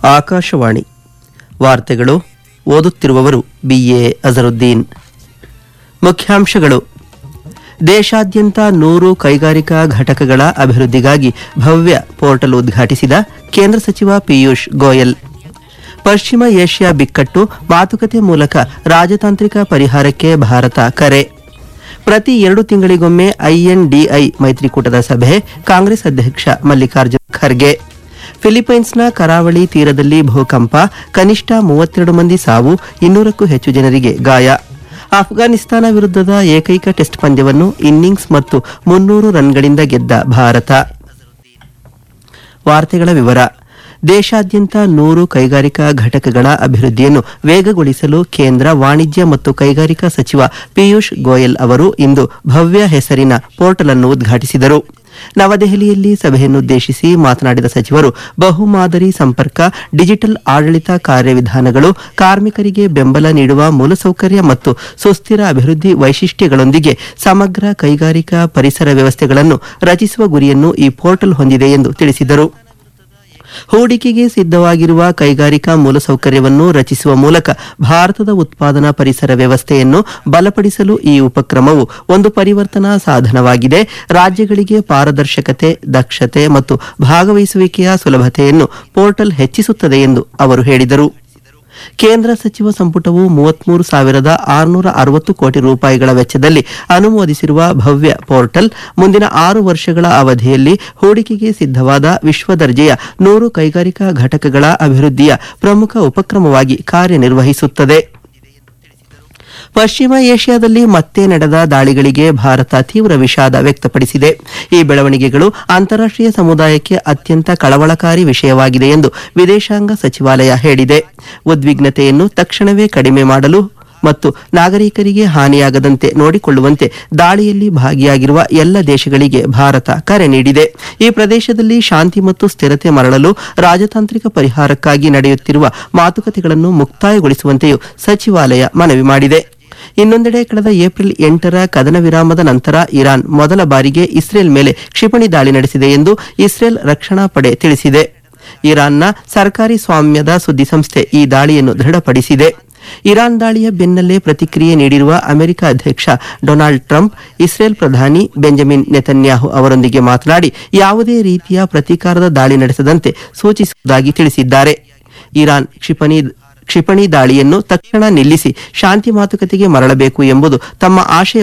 ಆಕಾಶವಾಣಿ ವಾರ್ತೆಗಳು ಓದುತ್ತಿರುವವರು ಬಿಎ ಅಜರುದ್ದೀನ್ ಮುಖ್ಯಾಂಶಗಳು ದೇಶಾದ್ಯಂತ ನೂರು ಕೈಗಾರಿಕಾ ಘಟಕಗಳ ಅಭಿವೃದ್ಧಿಗಾಗಿ ಭವ್ಯ ಪೋರ್ಟಲ್ ಉದ್ಘಾಟಿಸಿದ ಕೇಂದ್ರ ಸಚಿವ ಪಿಯೂಷ್ ಗೋಯಲ್ ಪಶ್ಚಿಮ ಏಷ್ಯಾ ಬಿಕ್ಕಟ್ಟು ಮಾತುಕತೆ ಮೂಲಕ ರಾಜತಾಂತ್ರಿಕ ಪರಿಹಾರಕ್ಕೆ ಭಾರತ ಕರೆ ಪ್ರತಿ ಎರಡು ತಿಂಗಳಿಗೊಮ್ಮೆ ಐಎನ್ಡಿಐ ಮೈತ್ರಿಕೂಟದ ಸಭೆ ಕಾಂಗ್ರೆಸ್ ಅಧ್ಯಕ್ಷ ಮಲ್ಲಿಕಾರ್ಜುನ ಖರ್ಗೆ ಫಿಲಿಪೈನ್ಸ್ನ ಕರಾವಳಿ ತೀರದಲ್ಲಿ ಭೂಕಂಪ ಕನಿಷ್ಠ ಮೂವತ್ತೆರಡು ಮಂದಿ ಸಾವು ಇನ್ನೂರಕ್ಕೂ ಹೆಚ್ಚು ಜನರಿಗೆ ಗಾಯ ಅಫ್ಘಾನಿಸ್ತಾನ ವಿರುದ್ಧದ ಏಕೈಕ ಟೆಸ್ಟ್ ಪಂದ್ಯವನ್ನು ಇನ್ನಿಂಗ್ಸ್ ಮತ್ತು ಮುನ್ನೂರು ರನ್ಗಳಿಂದ ಗೆದ್ದ ಭಾರತ ವಾರ್ತೆಗಳ ವಿವರ ದೇಶಾದ್ಯಂತ ನೂರು ಕೈಗಾರಿಕಾ ಘಟಕಗಳ ಅಭಿವೃದ್ಧಿಯನ್ನು ವೇಗಗೊಳಿಸಲು ಕೇಂದ್ರ ವಾಣಿಜ್ಯ ಮತ್ತು ಕೈಗಾರಿಕಾ ಸಚಿವ ಪಿಯೂಷ್ ಗೋಯಲ್ ಅವರು ಇಂದು ಭವ್ಯ ಹೆಸರಿನ ಪೋರ್ಟಲ್ ಅನ್ನು ಉದ್ಘಾಟಿಸಿದರು ನವದೆಹಲಿಯಲ್ಲಿ ಸಭೆಯನ್ನುದ್ದೇಶಿಸಿ ಮಾತನಾಡಿದ ಸಚಿವರು ಬಹುಮಾದರಿ ಸಂಪರ್ಕ ಡಿಜಿಟಲ್ ಆಡಳಿತ ಕಾರ್ಯವಿಧಾನಗಳು ಕಾರ್ಮಿಕರಿಗೆ ಬೆಂಬಲ ನೀಡುವ ಮೂಲಸೌಕರ್ಯ ಮತ್ತು ಸುಸ್ಥಿರ ಅಭಿವೃದ್ಧಿ ವೈಶಿಷ್ಟ್ಯಗಳೊಂದಿಗೆ ಸಮಗ್ರ ಕೈಗಾರಿಕಾ ಪರಿಸರ ವ್ಯವಸ್ಥೆಗಳನ್ನು ರಚಿಸುವ ಗುರಿಯನ್ನು ಈ ಪೋರ್ಟಲ್ ಹೊಂದಿದೆ ಎಂದು ತಿಳಿಸಿದರು ಹೂಡಿಕೆಗೆ ಸಿದ್ಧವಾಗಿರುವ ಕೈಗಾರಿಕಾ ಮೂಲಸೌಕರ್ಯವನ್ನು ರಚಿಸುವ ಮೂಲಕ ಭಾರತದ ಉತ್ಪಾದನಾ ಪರಿಸರ ವ್ಯವಸ್ಥೆಯನ್ನು ಬಲಪಡಿಸಲು ಈ ಉಪಕ್ರಮವು ಒಂದು ಪರಿವರ್ತನಾ ಸಾಧನವಾಗಿದೆ ರಾಜ್ಯಗಳಿಗೆ ಪಾರದರ್ಶಕತೆ ದಕ್ಷತೆ ಮತ್ತು ಭಾಗವಹಿಸುವಿಕೆಯ ಸುಲಭತೆಯನ್ನು ಪೋರ್ಟಲ್ ಹೆಚ್ಚಿಸುತ್ತದೆ ಎಂದು ಅವರು ಹೇಳಿದರು ಕೇಂದ್ರ ಸಚಿವ ಸಂಪುಟವು ಮೂವತ್ಮೂರು ಸಾವಿರದ ಆರುನೂರ ಅರವತ್ತು ಕೋಟಿ ರೂಪಾಯಿಗಳ ವೆಚ್ಚದಲ್ಲಿ ಅನುಮೋದಿಸಿರುವ ಭವ್ಯ ಪೋರ್ಟಲ್ ಮುಂದಿನ ಆರು ವರ್ಷಗಳ ಅವಧಿಯಲ್ಲಿ ಹೂಡಿಕೆಗೆ ಸಿದ್ಧವಾದ ವಿಶ್ವ ದರ್ಜೆಯ ನೂರು ಕೈಗಾರಿಕಾ ಘಟಕಗಳ ಅಭಿವೃದ್ಧಿಯ ಪ್ರಮುಖ ಉಪಕ್ರಮವಾಗಿ ಕಾರ್ಯನಿರ್ವಹಿಸುತ್ತದೆ ಪಶ್ಚಿಮ ಏಷ್ಯಾದಲ್ಲಿ ಮತ್ತೆ ನಡೆದ ದಾಳಿಗಳಿಗೆ ಭಾರತ ತೀವ್ರ ವಿಷಾದ ವ್ಯಕ್ತಪಡಿಸಿದೆ ಈ ಬೆಳವಣಿಗೆಗಳು ಅಂತಾರಾಷ್ಟೀಯ ಸಮುದಾಯಕ್ಕೆ ಅತ್ಯಂತ ಕಳವಳಕಾರಿ ವಿಷಯವಾಗಿದೆ ಎಂದು ವಿದೇಶಾಂಗ ಸಚಿವಾಲಯ ಹೇಳಿದೆ ಉದ್ವಿಗ್ನತೆಯನ್ನು ತಕ್ಷಣವೇ ಕಡಿಮೆ ಮಾಡಲು ಮತ್ತು ನಾಗರಿಕರಿಗೆ ಹಾನಿಯಾಗದಂತೆ ನೋಡಿಕೊಳ್ಳುವಂತೆ ದಾಳಿಯಲ್ಲಿ ಭಾಗಿಯಾಗಿರುವ ಎಲ್ಲ ದೇಶಗಳಿಗೆ ಭಾರತ ಕರೆ ನೀಡಿದೆ ಈ ಪ್ರದೇಶದಲ್ಲಿ ಶಾಂತಿ ಮತ್ತು ಸ್ಥಿರತೆ ಮರಳಲು ರಾಜತಾಂತ್ರಿಕ ಪರಿಹಾರಕ್ಕಾಗಿ ನಡೆಯುತ್ತಿರುವ ಮಾತುಕತೆಗಳನ್ನು ಮುಕ್ತಾಯಗೊಳಿಸುವಂತೆಯೂ ಸಚಿವಾಲಯ ಮನವಿ ಮಾಡಿದೆ ಇನ್ನೊಂದೆಡೆ ಕಳೆದ ಏಪ್ರಿಲ್ ಎಂಟರ ಕದನ ವಿರಾಮದ ನಂತರ ಇರಾನ್ ಮೊದಲ ಬಾರಿಗೆ ಇಸ್ರೇಲ್ ಮೇಲೆ ಕ್ಷಿಪಣಿ ದಾಳಿ ನಡೆಸಿದೆ ಎಂದು ಇಸ್ರೇಲ್ ರಕ್ಷಣಾ ಪಡೆ ತಿಳಿಸಿದೆ ಇರಾನ್ನ ಸರ್ಕಾರಿ ಸ್ವಾಮ್ಯದ ಸುದ್ದಿಸಂಸ್ಥೆ ಈ ದಾಳಿಯನ್ನು ದೃಢಪಡಿಸಿದೆ ಇರಾನ್ ದಾಳಿಯ ಬೆನ್ನಲ್ಲೇ ಪ್ರತಿಕ್ರಿಯೆ ನೀಡಿರುವ ಅಮೆರಿಕ ಅಧ್ಯಕ್ಷ ಡೊನಾಲ್ಡ್ ಟ್ರಂಪ್ ಇಸ್ರೇಲ್ ಪ್ರಧಾನಿ ಬೆಂಜಮಿನ್ ನೆತನ್ಯಾಹು ಅವರೊಂದಿಗೆ ಮಾತನಾಡಿ ಯಾವುದೇ ರೀತಿಯ ಪ್ರತೀಕಾರದ ದಾಳಿ ನಡೆಸದಂತೆ ಸೂಚಿಸುವುದಾಗಿ ತಿಳಿಸಿದ್ದಾರೆ ಇರಾನ್ ಕ್ಷಿಪಣಿ ಕ್ಷಿಪಣಿ ದಾಳಿಯನ್ನು ತಕ್ಷಣ ನಿಲ್ಲಿಸಿ ಶಾಂತಿ ಮಾತುಕತೆಗೆ ಮರಳಬೇಕು ಎಂಬುದು ತಮ್ಮ ಆಶಯ